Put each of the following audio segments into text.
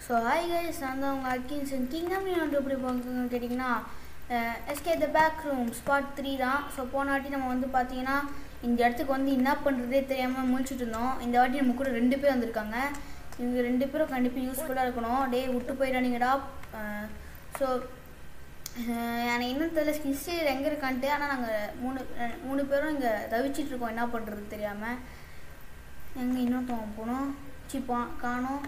So hi guys நான் தான் உங்கள் அக்கின்ஸ் கிங்டம் வந்து எப்படி போங்கன்னு கேட்டிங்கன்னா escape the back room spot three தான் ஸோ போன வாட்டி நம்ம வந்து பார்த்தீங்கன்னா இந்த இடத்துக்கு வந்து என்ன பண்ணுறதே தெரியாமல் முழிச்சிட்டு இருந்தோம் இந்த வாட்டி நம்ம கூட ரெண்டு பேர் வந்திருக்காங்க இவங்க ரெண்டு பேரும் கண்டிப்பாக யூஸ்ஃபுல்லாக இருக்கணும் டே விட்டு போயிடாதீங்கடா ஸோ எனக்கு இன்னும் தெரியல ஹிஸ்டரி எங்கே இருக்கான்ட்டு ஆனால் நாங்கள் மூணு அஹ், மூணு பேரும் இங்கே தவிச்சிட்டு இருக்கோம் என்ன பண்ணுறது தெரியாமல் எங்கே இன்னொருத்தவங்க போனோம் சிப்பான் காணோம்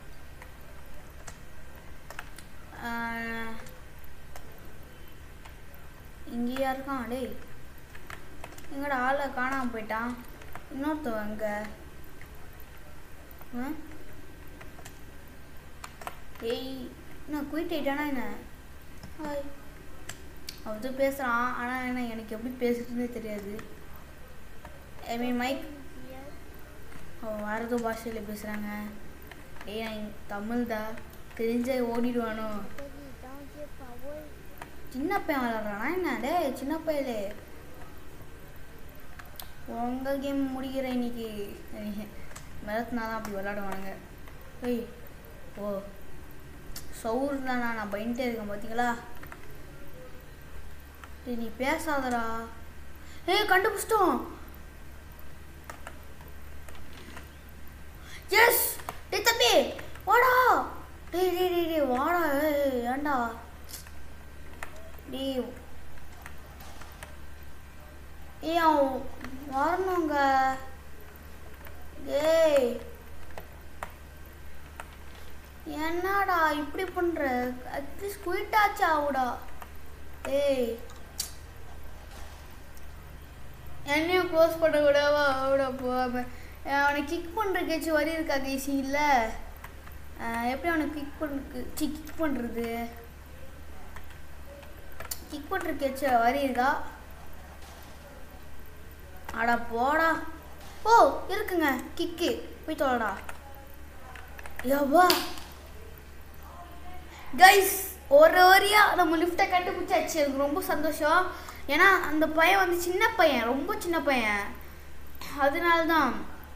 ஆஹ், இங்கேயா இருக்கான் டேய் எங்கடா ஆளை காணாமல் போயிட்டான் இன்னொருத்தவன் அங்கே ஏய் என்ன குயிட் ஆயிட்டானா என்ன ஹாய் அவன் பேசுகிறான் ஆனால் என்ன எனக்கு எப்படி பேசுறதுனே தெரியாது ஐ மீன் மைக் அவன் வேறு ஏதோ பாஷையில் பேசுகிறாங்க ஏய் நான் இங்க தமிழ் தான் தெரிஞ்ச ஓடிடுவானோ சின்ன பையன் விளாட்றானா என்ன டேய் சின்ன பையலே உங்கள் கேம் முடிக்கிற இன்னைக்கு மிரத்துனா தான் அப்படி விளாடுவானுங்க ஏய் ஓ சவுர் தானா நான் பயந்துட்டே இருக்கேன் பார்த்தீங்களா டேய் நீ பேசாதடா ஏய் கண்டுபிடிச்சிட்டோம் எஸ் டேய் தம்பி வாடா டேய் டேய் டேய் டேய் வாடா ஏய் ஏன்டா டேய் ஏய் அவன் வரணுங்க டேய் என்னடா இப்படி பண்ற அட்லீஸ்ட் குயிட் ஆச்சு ஆகுடா ஏய் என்னையும் க்ளோஸ் பண்ண கூடவா அவட போகாம அவனை கிக் பண்ணுறதுக்காச்சும் வரி இருக்கா கைசி இல்லை எப்படி அவனை கிக் பண்ணுறதுக்கு சி கிக் பண்ணுறது கிக் பண்ணுறதுக்காச்சும் வரி இருக்கா அடா போடா ஓ இருக்குங்க கிக்கு போய் தொலைடா யவா கைஸ் ஒரு வரியா நம்ம லிஃப்ட்டை கண்டுபிடிச்சாச்சு எனக்கு ரொம்ப சந்தோஷம் ஏன்னா அந்த பையன் வந்து சின்ன பையன் ரொம்ப சின்ன பையன் அதனால தான்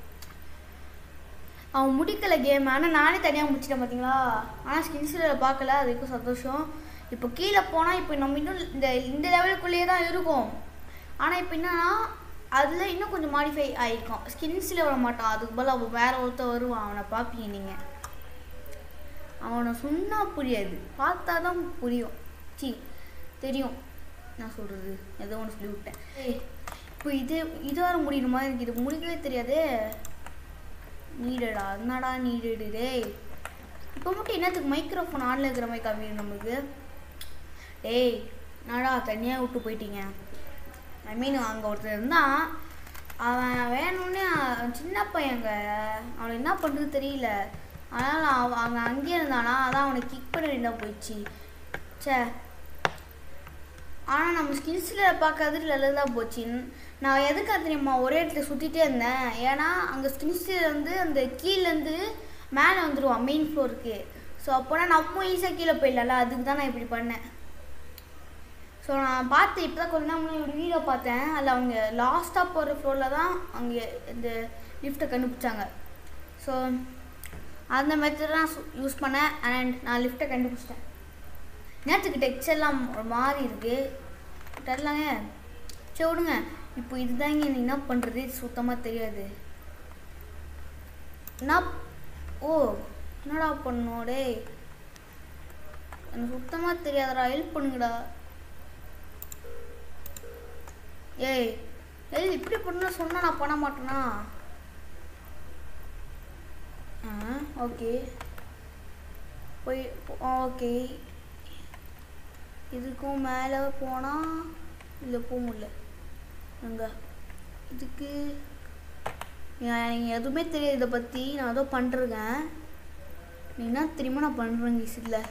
அவன் முடிக்கல கேம் ஆனால் நானே தனியாக முடிச்சிட்டேன் பார்த்தீங்களா ஆனால் ஸ்கின்ஸில் பார்க்கல அது வரைக்கும் சந்தோஷம் இப்போ கீழே போனால் இப்போ நம்ம இன்னும் இந்த இந்த லெவலுக்குள்ளேயே தான் இருக்கும் ஆனால் இப்போ என்னன்னா அதில் இன்னும் கொஞ்சம் மாடிஃபை ஆகிருக்கும் ஸ்கின்ஸில் வர மாட்டான் அதுக்கு பதிலா அவன் வேற ஒருத்தர் வருவான் அவனை பார்ப்பீங்க நீங்கள் அவனை சொன்னால் புரியாது பார்த்தா தான் புரியும் சி தெரியும் நான் சொல்கிறது ஏதோ ஒன்று சொல்லி விட்டேன் ஏய் இப்போ இது இது வர முடியணுமா எனக்கு இது முடிக்கவே தெரியாதே நீடடா என்னடா நீடடு டேய் இப்போ மட்டும் என்னத்துக்கு மைக்ரோஃபோன் ஆனில் இருக்கிற மாதிரி காமிக்கணும் நம்மளுக்கு டேய் என்னடா தனியாக விட்டு போயிட்டீங்க ஐ மீன் அங்கே ஒருத்தர் இருந்தான் அவன் வேணும்னே அவன் சின்ன பையங்க அவனுக்கு என்ன பண்ணுறது தெரியல அதனால் அவன் அங்கே அங்கேயே இருந்தானா அதான் அவனை கிக் பண்ண வேண்டாம் போயிடுச்சு ச்சே ஆனால் நம்ம ஸ்கின்ஸில் பார்க்காது தான் போச்சு நான் எதுக்கு தெரியுமா ஒரே இடத்துல சுற்றிட்டே இருந்தேன் ஏன்னா அங்கே ஸ்கின்ஸில் வந்து அந்த கீழேருந்து மேலே வந்துடுவான் மெயின் ஃப்ளோருக்கு ஸோ அப்போனா நம்ம ஈஸியாக கீழே போயிடலாம்ல அதுக்கு தான் நான் இப்படி பண்ணேன் ஸோ நான் பார்த்து இப்போ தான் கொஞ்ச நாள் முன்னாடி ஒரு வீடியோ பார்த்தேன் அதில் அவங்க லாஸ்ட்டாக போகிற ஃப்ளோரில் தான் அங்கே இந்த லிஃப்ட்டை கண்டுபிடிச்சாங்க ஸோ அந்த மெத்தட் தான் யூஸ் பண்ணேன் அண்ட் நான் லிஃப்ட்டை கண்டுபிடிச்சிட்டேன் நேற்றுக்கு டெக்ஸ்ட் எல்லாம் ஒரு மாதிரி இருக்கு தெரிலங்க சரி விடுங்க இப்போ இதுதாங்க எனக்கு என்ன பண்ணுறது சுத்தமாக தெரியாது என்ன ஓ என்னடா பண்ணும் டேய் எனக்கு சுத்தமாக தெரியாதடா ஹெல்ப் பண்ணுங்கடா ஏய் ஏய் இப்படி பண்ண சொன்னா நான் பண்ண மாட்டேனா ஆ ஓகே போய் ஓகே இதுக்கும் மேலே போனால் இல்லை போக முடியல எங்க இதுக்கு எனக்கு எதுவுமே தெரியாது இதை பற்றி நான் ஏதோ பண்ணிருக்கேன் நீ என்ன தெரியுமா நான் பண்ணுறேங்க இசில்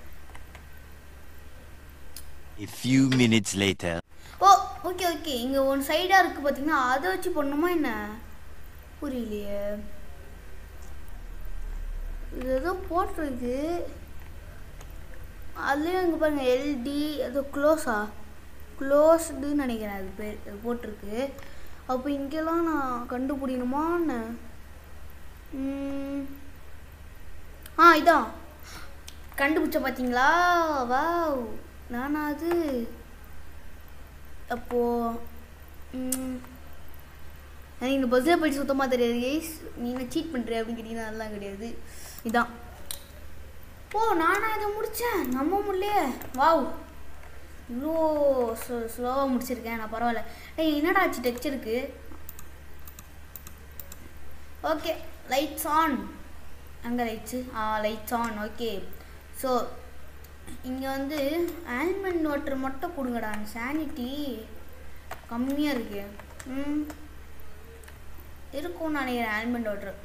A few minutes later. Oh okay okay இங்கே ஒன்று சைடாக இருக்குது பார்த்தீங்கன்னா அதை வச்சு பண்ணணுமா என்ன புரியலையே இது ஏதோ போட்டிருக்கு அதுலேயும் இங்கே பாருங்கள் எல்டி ஏதோ க்ளோஸா க்ளோஸ்டுன்னு நினைக்கிறேன் அது பேர் அது போட்டிருக்கு அப்போ இங்கெல்லாம் நான் கண்டுபிடிக்கணுமா என்ன ம், ஆ இதான் கண்டுபிடிச்ச பார்த்தீங்களா வாவ் நானா அது அப்போ ம், எனக்கு இந்த பஸ்ஸில் போயிட்டு சுத்தமாக தெரியாது கைஸ் நீங்கள் சீட் பண்ணுற அப்படின்னு கேட்டிங்கன்னா அதெல்லாம் கிடையாது இதான் ஓ நானா இதை முடித்தேன் நம்ப முடியலையே வாவ் இவ்வளோ ஸ்லோ ஸ்லோவாக முடிச்சிருக்கேன் நான் பரவாயில்ல ஏய் என்னடா ஆச்சு டெக்ஸ்சருக்கு ஓகே லைட்ஸ் ஆன் அங்கே லைட்ஸு ஆ லைட்ஸ் ஆன் ஓகே ஸோ இங்கே வந்து ஆல்மண்ட் வாட்டர் மட்டும் கொடுங்கடா சானிட்டி கம்மியாக இருக்கு ம் இருக்கும்னு நினைக்கிறேன் ஆல்மண்ட் வாட்டர்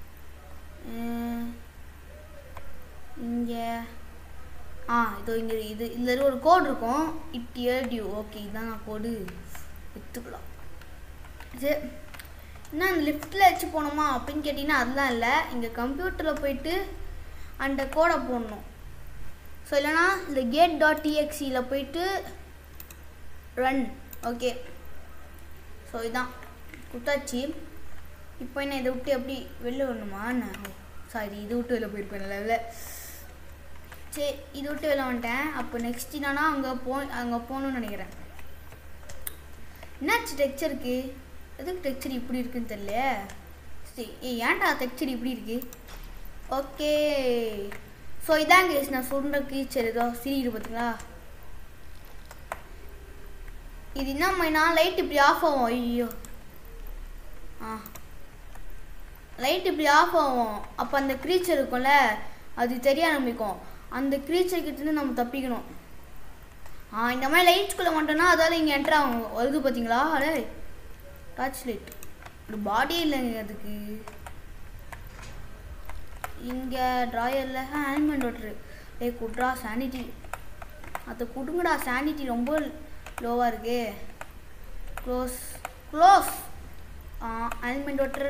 இங்கே ஆ இதோ இங்கே இது இதில் ஒரு கோட் இருக்கும் இட் இயர் டியூ ஓகே இதான் நான் கோடு எடுத்துக்கலாம் சரி என்ன அந்த லிஃப்ட்டில் வச்சு போகணுமா அப்படின்னு கேட்டிங்கன்னா அதெல்லாம் இல்லை இங்கே கம்ப்யூட்டரில் போயிட்டு அந்த கோடை போடணும் ஸோ இல்லைனா இந்த கேட் டாட் டிஎக்சியில் போயிட்டு ரன் ஓகே ஸோ இதான் குத்தாச்சு இப்போ என்ன இதை விட்டு எப்படி வெளில வரணுமா சாரி இது விட்டு வெளில போயிருப்பேன் நல்ல வேலை சரி இது விட்டு வெளில வந்துட்டேன் அப்போ நெக்ஸ்ட் என்னன்னா அங்கே போ அங்கே போகணும்னு நினைக்கிறேன் என்னாச்சு டெக்ஸ்சருக்கு எதுக்கு டெக்ஸ்சர் இப்படி இருக்குன்னு தெரியல சரி ஏய் ஏன்டா டெக்ஸ்சர் இப்படி இருக்கு ஓகே ஸோ இதான் கேஸ் நான் சொல்கிற கீச்சர் ஏதோ சிரிக்குது பார்த்தீங்களா இது என்ன லைட் இப்படி ஆஃப் ஆகும் ஐயோ ஆ லைட் இப்படி ஆஃப் ஆகும் அப்போ அந்த க்ரீச்சர் இருக்கும்ல அது தெரிய ஆரம்பிக்கும் அந்த க்ரீச்சர் கிட்டேருந்து நம்ம தப்பிக்கணும் ஆ இந்த மாதிரி லைட்ஸ்குள்ளே மட்டும்னா அதால் இங்கே என்ட்ரு ஆகும் வருது பார்த்தீங்களா அடே டார்ச் லைட் ஒரு பாடியே இல்லைங்க அதுக்கு இங்கே ட்ராயரில் ஆல்மண்ட் வாட்ரு ஏய் குட்ரா சானிட்டி அதை கொடுங்கடா சானிட்டி ரொம்ப லோவாக இருக்கு க்ளோஸ் க்ளோஸ் ஆல்மண்ட் வாட்டர்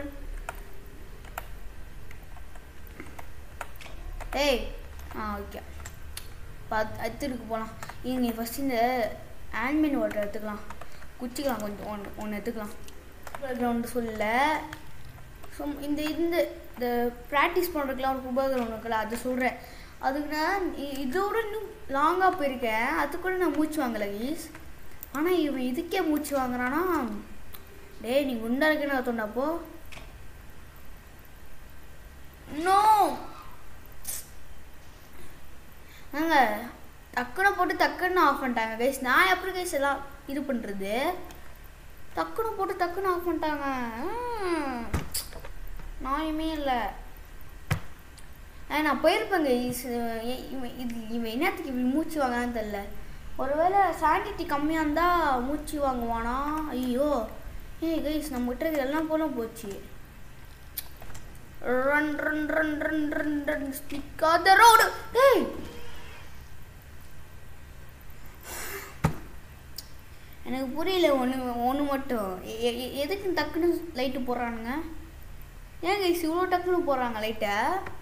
ஏய் ஆ ஓகே பார்த்து அடுத்துருக்கு போகலாம் இங்கே ஃபஸ்ட் இந்த ஆல்மண்ட் வாட்டர் எடுத்துக்கலாம் குச்சிக்கலாம் கொஞ்சம் ஒன்று ஒன்று எடுத்துக்கலாம் கிரவுண்டு சொல்லல ஸோ இந்த இந்த இந்த ப்ராக்டிஸ் பண்ணுறதுக்குலாம் ஒரு குபா கிரவுண்ட் இருக்குல்ல அது சொல்கிறேன் அதுக்கு நான் இ- இதோட இன்னும் லாங்காக போயிருக்கேன் அது கூட நான் மூச்சு வாங்கலை ஈஸ் ஆனால் இவன் இதுக்கே மூச்சு வாங்குறானா டேய் நீ குண்டா இருக்குன்னு அர்த்தம்டாப்போ நோ நாங்க டக்குன்னு போட்டு டக்குன்னு ஆஃப் பண்ணிட்டாங்க கைஸ் நான் எப்படி கைஸ் எல்லாம் இது பண்ணுறது டக்குன்னு போட்டு டக்குன்னு ஆஃப் பண்ணிட்டாங்க ம். நியாயமே இல்லை நான் போயிருப்பேங்க இவன் இது இவன் என்னத்துக்கு இப்படி மூச்சு வாங்கலான்னு தெரில ஒருவேளை சானிட்டி கம்மியாக இருந்தால் மூச்சு வாங்குவானா ஐயோ ஏய் கைஸ் நம்மகிட்ட இருக்கிற எல்லாம் போல போச்சு run run run run run run stick on the road ஏய் எனக்கு புரியல ஒன்று ஒன்று மட்டும் எ- எ- எ- எதுக்கு டக்குன்னு லைட்டு போடுறானுங்க ஏன் கைஸ் இவ்வளோ டக்குன்னு போடுறாங்க லைட்டை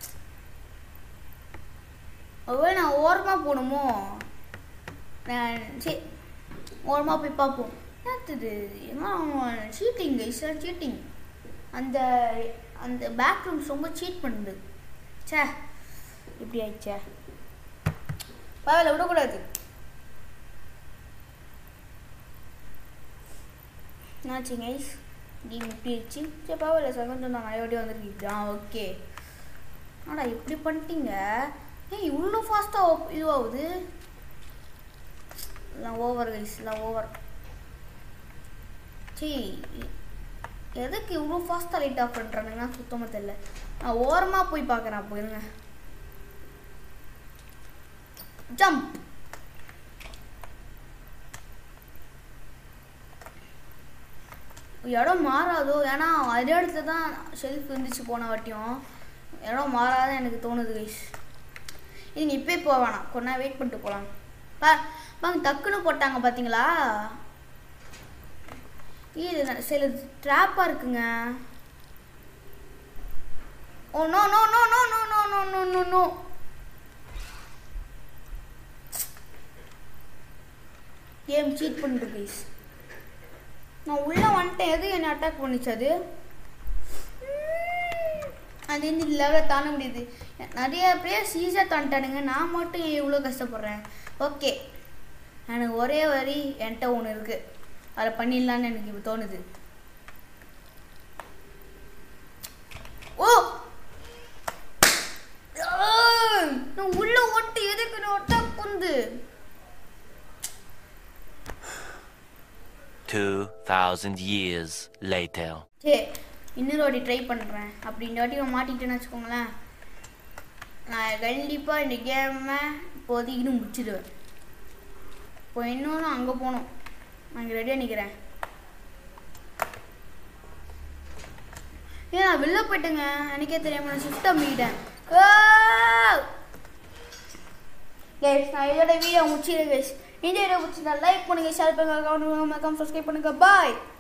ஒருவேளை நான் ஓரமாக போகணுமோ நான் சரி ஓரமாக போய் பார்ப்போம் என்னத்துது என்ன சீட்டிங் கைஸ் சீட்டிங் அந்த அந்த பேக் ரூம்ஸ் ரொம்ப சீட் பண்ணுது ச்சே இப்படி ஆயிடுச்சே பரவாயில்ல விடக்கூடாது என்னாச்சு கைஸ் கேம் இப்படி ஆயிடுச்சு சரி பரவாயில்ல செகண்ட் நான் நிறைய வாட்டி வந்திருக்கீங்க ஆ ஓகே ஆடா இப்படி பண்ணிட்டீங்க ஏய் இவ்வளோ ஃபாஸ்ட்டாக இதுவாகுது எல்லாம் ஓவர் கைஸ் எல்லாம் ஓவர் சரி எதுக்கு இவ்வளோ ஃபாஸ்ட்டாக லைட் ஆஃப் பண்ணுறானுங்கன்னா சுத்தமாக தெரியல நான் ஓரமாக போய் பார்க்குறேன் அப்போ இருங்க ஜம்ப் இடம் மாறாதோ ஏன்னா அதே இடத்துல தான் ஷெல்ஃப் இருந்துச்சு போன வாட்டியும் இடம் மாறாத எனக்கு தோணுது கைஸ் நீங்கள் இப்போயே போக வேணாம் கொஞ்ச நேரம் வெயிட் பண்ணிட்டு போகலாம் பா பாங்க டக்குன்னு போட்டாங்க பார்த்தீங்களா இது ந- சில ட்ராப்பாக இருக்குங்க oh no no no no no no no no no no game cheat பண்ணிட்டு கைஸ் நான் உள்ளே வந்துட்டேன் எது என்னை அட்டாக் பண்ணிச்சு அது அது இந்த லெவலை தாண்ட முடியுது நிறைய பிளேயர்ஸ் ஈஸியாக தாண்டிட்டானுங்க நான் மட்டும் ஏன் இவ்வளோ கஷ்டப்படுறேன் ஓகே எனக்கு ஒரே வரி என்கிட்ட ஒன்று இருக்குது அதை பண்ணிடலான்னு எனக்கு இப்போ தோணுது ஓ ஆய்! நான் உள்ள ஒட்டு எதுக்கு நான் ஒட்ட புந்து 2,000 years later. சரி இன்னொரு வாட்டி ட்ரை பண்ணுறேன் அப்படி இந்த வாட்டி நான் மாட்டிக்கிட்டேன்னு வச்சுக்கோங்களேன் நான் கண்டிப்பாக இந்த கேமை இப்போதைக்கு முடிச்சிடுவேன் இப்போ இன்னொன்று அங்கே போகணும் நான் இங்கே ரெடியாக நிற்கிறேன் ஏன் நான் வெளில போயிட்டேங்க எனக்கே தெரியாம நான் ஷிஃப்ட் மீட்டேன் கைஸ் நான் இதோட வீடியோ முடிச்சிடுறேன் கைஸ் இந்த வீடியோ பிடிச்சிருந்தா லைக் பண்ணுங்க ஷேர் பண்ணுங்க கமெண்ட் பண்ணுங்க சப்ஸ்கிரைப் பண்ணுங்க பாய்